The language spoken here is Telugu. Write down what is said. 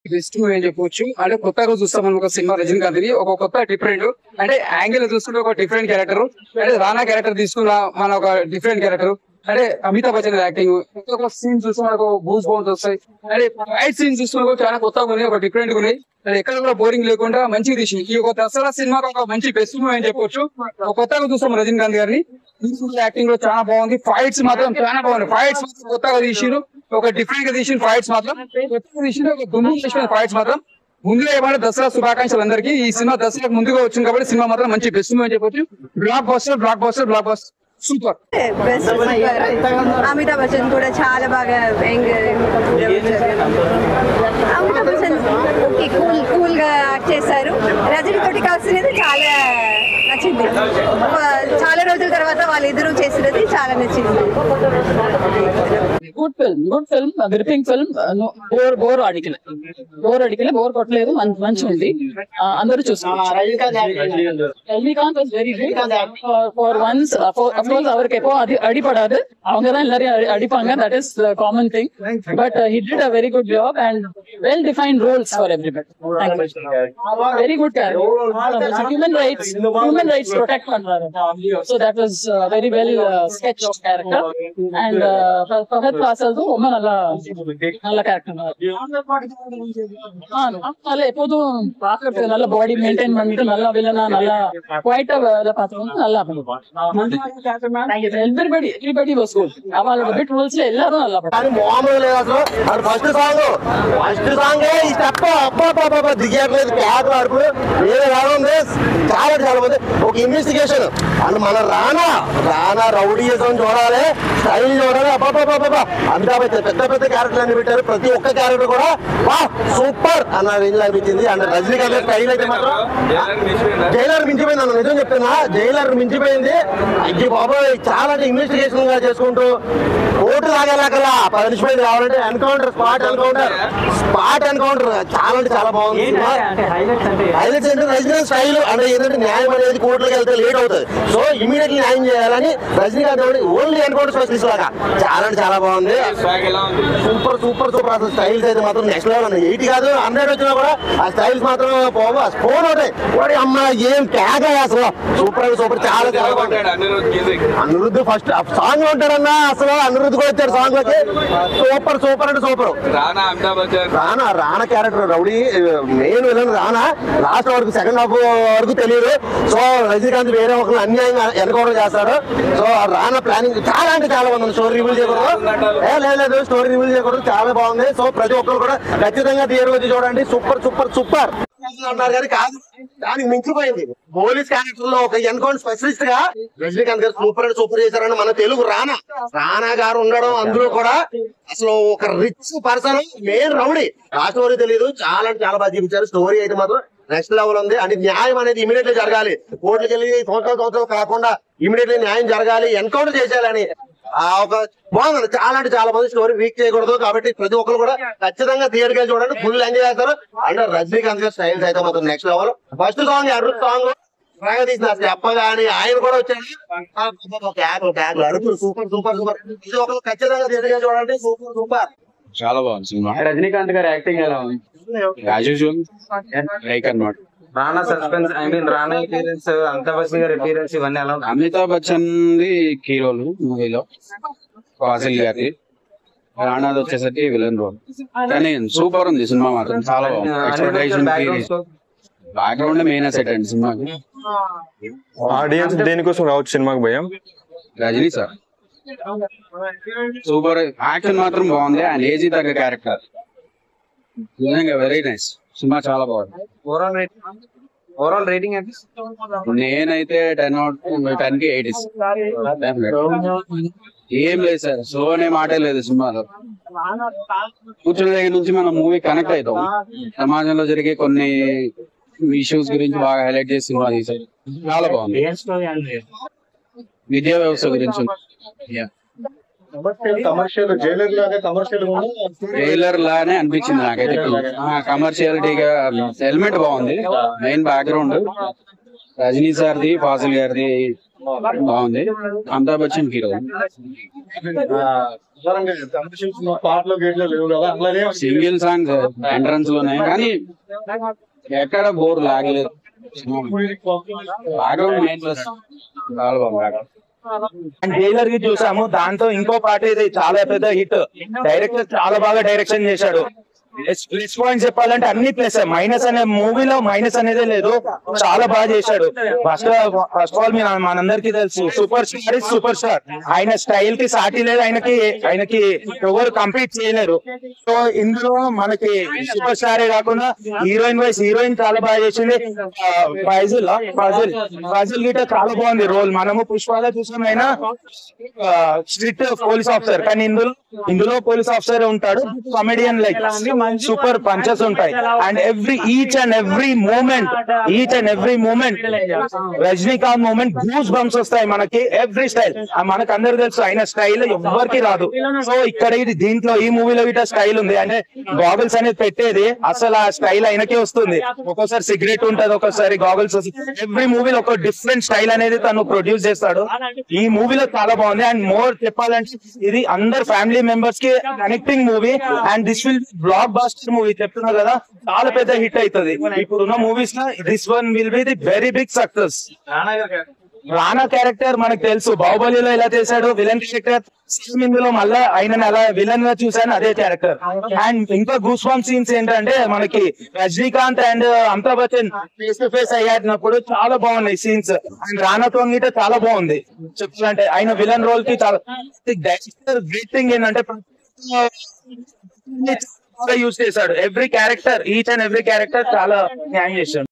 బెస్ట్ మూవీ అని చెప్పొచ్చు అంటే కొత్తగా చూస్తాం మనం ఒక సినిమా రజనీకాంత్ ని ఒక కొత్త డిఫరెంట్ అంటే యాంగిల్ చూసుకుంటే ఒక డిఫరెంట్ క్యారెక్టర్ అంటే రానా క్యారెక్టర్ తీసుకున్న మన ఒక డిఫరెంట్ క్యారెక్టర్ అంటే అమితాబ్ బచ్చన్ యాక్టింగ్ ఒక సీన్ చూస్తే మనకు బూస్ బౌన్స్ వస్తాయి అంటే ఫైట్ సీన్ చూసుకున్నా కూడా చాలా కొత్తగా ఉన్నాయి ఒక డిఫరెంట్ గా ఉన్నాయి అది ఎక్కడ కూడా బోరింగ్ లేకుండా మంచిగా తీసి ఈ ఒక దసరా సినిమాకి ఒక మంచి బెస్ట్ మూవీ అని చెప్పొచ్చు ఒక కొత్తగా చూస్తాం రజనీకాంత్ గారిని యాక్టింగ్ కూడా చాలా బాగుంది ఫైట్స్ మాత్రం చాలా బాగుంది ఫైట్స్ మాత్రం కొత్తగా తీసిరు ఒక డిఫరెంట్ గా తీసిన ఫైట్స్ మాత్రం కొత్తగా తీసిన ఒక దుమ్ము తీసిన ఫైట్స్ మాత్రం ముందుగా ఏమైనా దసరా శుభాకాంక్షలు అందరికీ ఈ సినిమా దసరాకు ముందుగా వచ్చింది కాబట్టి సినిమా మాత్రం మంచి బెస్ట్ మూవీ అని చెప్పొచ్చు blockbuster blockbuster blockbuster super best Amitabh Bachchan కూడా చాలా బాగా young Amitabh Bachchan okay cool cool గా యాక్ట్ చేశారు రజనీ తోటి కలిసినది చాలా నచ్చింది ఒక చాలా రోజుల తర్వాత వాళ్ళిద్దరూ చేసినది చాలా నచ్చింది good film good film gripping film bore bore అడిగిన బోర్ అడిగిన బోర్ కొట్టలేదు మం- మంచిగా ఉంది ఆ, అందరూ చూసుకోవచ్చు Rajinikanth was very good for once of course அவருக்கு எப்போ அடி அடிபடாது அவங்க தான் எல்லாரையும் அடி- அடிப்பாங்க that is common thing but he did a very good job and well defined roles for everybody very good human rights human rights protect பண்றாரு so that was very well sketch of character and Fahadh ஃபாசல்தும் ரொம்ப நல்லா நல்ல கேரக்டர் நல்ல எப்போதும் பாக்குறதுக்கு நல்ல பாடி மெயின்டைன் பண்ணிட்டு நல்லா வில்லனா நல்லா குவைட்டா வேலை பார்த்தவங்க நல்லா எவ்ரிபடி எவ்ரிபடி வாஸ் குட் அவளோட பிட் ரூல்ஸ்ல எல்லாரும் நல்லா కానీ మామూలు లేదు అసలు అది ఫస్ట్ సాంగ్ ఫస్ట్ సాంగ్ ఈ స్టెప్ అబ్బా దిగట్లేదు క్యాక్ అరుపులు వేరే ఎలా ఉంది చాలా చాలా మంది ఒక ఇన్వెస్టిగేషన్ అండ్ మన రానా రానా రౌడీయిజం చూడాలి స్టైల్ చూడాలి అబ్బాబాబాబా అమితాబ్ బచ్చన్ పెద్ద పెద్ద క్యారెక్టర్లు అన్ని పెట్టారు ప్రతి ఒక్క క్యారెక్టర్ కూడా వా సూపర్ అన్న రేంజ్ లో అనిపించింది అండ్ రజనీకాంత్ స్టైల్ అయితే మాత్రం జైలర్ మించిపోయింది అన్న నిజం చెప్తున్నా జైలర్ మించిపోయింది అయ్యి బాబాయ్ చాలా ఇన్వెస్టిగేషన్ గా చేసుకుంటూ ఓటు లాగేలాకల్లా పనిష్మెంట్ కావాలంటే encounter spot encounter spot encounter చాలా అంటే చాలా బాగుంది హైలైట్స్ అంటే రజనీకాంత్ స్టైల్ అంటే ఏంటంటే న్యాయం అనేది కోర్టులకు వెళ్తే లేట్ అవుతుంది సో ఇమీడియట్లీ న్యాయం చేయాలని రజనీకాంత్ ఓన్లీ ఎన్కౌంటర్ స్పెషలిస్ట్ లాగా చాలా అంటే చాలా బాగుంది సూపర్ సూపర్ సూపర్ అసలు స్టైల్స్ అయితే మాత్రం నెక్స్ట్ లెవెల్ ఉంది ఎయిట్ కాదు హండ్రెడ్ వచ్చినా కూడా ఆ స్టైల్స్ మాత్రం పోవు ఆ ఫోన్ ఒకటే వాడి అమ్మ ఏం ట్యాగ్ అసలు సూపర్ అంటే సూపర్ చాలా చాలా బాగుంది అనిరుద్ధ్ ఫస్ట్ సాంగ్ లో ఉంటాడన్నా అసలు అనిరుద్ధ్ కూడా వచ్చాడు సాంగ్ లోకి సూపర్ సూపర్ అంటే super Rana Amitabh Bachchan Rana Rana character rowdy main villain Rana last వరకు సెకండ్ హాఫ్ వరకు తెలియదు సో రజనీకాంత్ వేరే ఒకరు అన్యాయంగా ఎన్కౌంటర్ చేస్తాడు సో ఆ రానా ప్లానింగ్ చాలా అంటే చాలా బాగుంది స్టోరీ రివీల్ చేయకూడదు ఏ లేదు, లేదు స్టోరీ రివీల్ చేయకూడదు చాలా బాగుంది సో ప్రతి ఒక్కరు కూడా ఖచ్చితంగా థియేటర్ వచ్చి చూడండి సూపర్ సూపర్ సూపర్ అన్నారు కానీ కాదు దానికి మించిపోయింది పోలీస్ క్యారెక్టర్ లో ఒక ఎన్కౌంటర్ స్పెషలిస్ట్ గా రజనీకాంత్ గారు సూపర్ అండ్ సూపర్ చేశారని మన తెలుగు రానా రానా గారు ఉండడం అందులో కూడా అసలు ఒక రిచ్ పర్సన్ మెయిన్ రౌడీ ఆ స్టోరీ తెలియదు చాలా అంటే చాలా బాగా చూపించారు స్టోరీ అయితే మాత్రం నెక్స్ట్ లెవెల్ ఉంది అంటే న్యాయం అనేది ఇమీడియట్లీ జరగాలి కోర్టుకి వెళ్ళి సంవత్సరాలు సంవత్సరాలు కాకుండా ఇమీడియట్లీ న్యాయం జరగాలి ఎన్కౌంటర్ చేసేయాలని ఆ ఒక బాగుంది చాలా అంటే చాలా మంది స్టోరీ వీక్ చేయకూడదు కాబట్టి ప్రతి ఒక్కరు కూడా ఖచ్చితంగా థియేటర్ గా చూడండి ఫుల్ ఎంజాయ్ చేస్తారు అండ్ రజనీకాంత్ గారి స్టైల్స్ అయితే మాత్రం నెక్స్ట్ లెవెల్ ఫస్ట్ సాంగ్ అరు సాంగ్ బాగా తీసిన చెప్పగాని ఆయన కూడా వచ్చాడు క్యాక్ క్యాక్ అరుపులు సూపర్ సూపర్ సూపర్ ఇది ఒకరు ఖచ్చితంగా థియేటర్ గా చూడండి సూపర్ సూపర్ చాలా బాగుంది సినిమా రజనీకాంత్ గారి యాక్టింగ్ ఎలా ఉంది యాజ్ యూజువల్ లైక్ అన్నమాట Rana suspense I mean Rana appearance అంత బస్సు గారి అపీరెన్స్ ఇవన్నీ ఎలా ఉన్నాయి? అమితాబ్ బచ్చన్ ది హీరోలు మూవీలో ఫాసిల్ గారి రానాది వచ్చేసరికి విలన్ రోల్ కానీ సూపర్ ఉంది సినిమా మాత్రం చాలా బాగుంది expectation Background score. Background main asset అండి సినిమాకి ఆడియన్స్ దేనికోసం రావచ్చు సినిమాకి భయం రజనీ సార్ సూపర్ యాక్షన్ మాత్రం బాగుంది ఆయన ఏజీ తగ్గ క్యారెక్టర్ నిజంగా వెరీ నైస్ సినిమా చాలా బాగుంది ఓవరాల్ రేటింగ్ ఓవరాల్ రేటింగ్ ఎంత నేనైతే టెన్ అవుట్ టెన్ కి ఎయిట్ ఏం లేదు సార్ స్లో అనే మాటే లేదు సినిమాలో కూర్చున్న దగ్గర నుంచి మనం మూవీ కనెక్ట్ అవుతాం సమాజంలో జరిగే కొన్ని ఇష్యూస్ గురించి బాగా హైలైట్ చేసి సినిమా తీశారు చాలా బాగుంది విద్యా వ్యవస్థ గురించి ఉంది. Yeah. కమర్షియల్ జైలర్ లాగా కమర్షియల్ ట్రైలర్ లానే అనిపించింది నాకైతే కమర్షియాలిటీగా ఎలిమెంట్ బాగుంది మెయిన్ బ్యాక్గ్రౌండ్ రజనీ సార్ది ఫాజిల్ గారిది బాగుంది అమితాబ్ బచ్చన్ హీరో పాటలు గేట్లు లేవు కదా అట్లానే సింగిల్ సాంగ్ ఎంట్రన్స్ లోనే కానీ ఎక్కడ బోర్ లాగలేదు బ్యాక్గ్రౌండ్ మెయిన్ ప్లస్ చాలా బాగుంది background. అండ్ ట్రైలర్ కి చూసాము దాంతో ఇంకో పాట ఇది చాలా పెద్ద హిట్ డైరెక్టర్ చాలా బాగా డైరెక్షన్ చేశాడు ప్లస్ పాయింట్స్ చెప్పాలంటే అన్ని ప్లస్ మైనస్ అనే మూవీలో మైనస్ అనేదే లేదు చాలా బాగా చేశాడు ఫస్ట్ ఫస్ట్ ఆఫ్ ఆల్ మీరు మనందరికీ తెలుసు super star is super star ఆయన స్టైల్ కి సాటి లేదు ఆయనకి ఆయనకి ఎవరు కంపీట్ చేయలేరు సో ఇందులో మనకి సూపర్ స్టారే కాకుండా హీరోయిన్ వైస్ హీరోయిన్ చాలా బాగా చేసింది ఫైజుల్ ఫాజిల్ ఫాజిల్ గిట చాలా బాగుంది రోల్ మనము పుష్పాలో చూసాం ఆయన స్ట్రిక్ట్ పోలీస్ ఆఫీసర్ కానీ ఇందులో ఇందులో పోలీస్ ఆఫీసర్ ఉంటాడు కమెడియన్ లైక్ సూపర్ పంచెస్ ఉంటాయి and every each and every moment each and every moment Rajinikanth moment goose bumps వస్తాయి మనకి ఎవ్రీ స్టైల్ మనకు అందరు తెలుసు ఆయన స్టైల్ ఎవ్వరికి రాదు సో ఇక్కడ ఇది దీంట్లో ఈ మూవీలో ఇట స్టైల్ ఉంది అంటే గాగుల్స్ అనేది పెట్టేది అసలు ఆ స్టైల్ ఆయనకే వస్తుంది ఒక్కోసారి సిగరెట్ ఉంటది ఒక్కోసారి గాగుల్స్ ఎవ్రీ మూవీలో ఒక డిఫరెంట్ స్టైల్ అనేది తను ప్రొడ్యూస్ చేస్తాడు ఈ మూవీలో చాలా బాగుంది అండ్ మోర్ చెప్పాలంటే ఇది అందరు ఫ్యామిలీ మెంబర్స్ కి connecting movie and this will blockbuster movie చెప్తున్నా కదా చాలా పెద్ద హిట్ అవుతుంది ఇప్పుడున్న మూవీస్ లో this one will be the very big success Rana character మనకు తెలుసు బాహుబలిలో ఎలా చేశాడు విలన్ క్యారెక్టర్ సేమ్ ఇందులో మళ్ళా ఆయన అలా విలన్ గా చూసాను అదే క్యారెక్టర్ అండ్ ఇంకా గూస్ బాంబ్ సీన్స్ ఏంటంటే మనకి Rajinikanth and Amitabh Bachchan face to face అయ్యాడినప్పుడు చాలా బాగున్నాయి సీన్స్ అండ్ రానాతో గిట్ట చాలా బాగుంది చెప్పాలంటే ఆయన విలన్ రోల్ కి చాలా డైరెక్టర్ గ్రేట్ థింగ్ ఏంటంటే యూస్ చేశాడు every character each and every character చాలా న్యాయం చేశాడు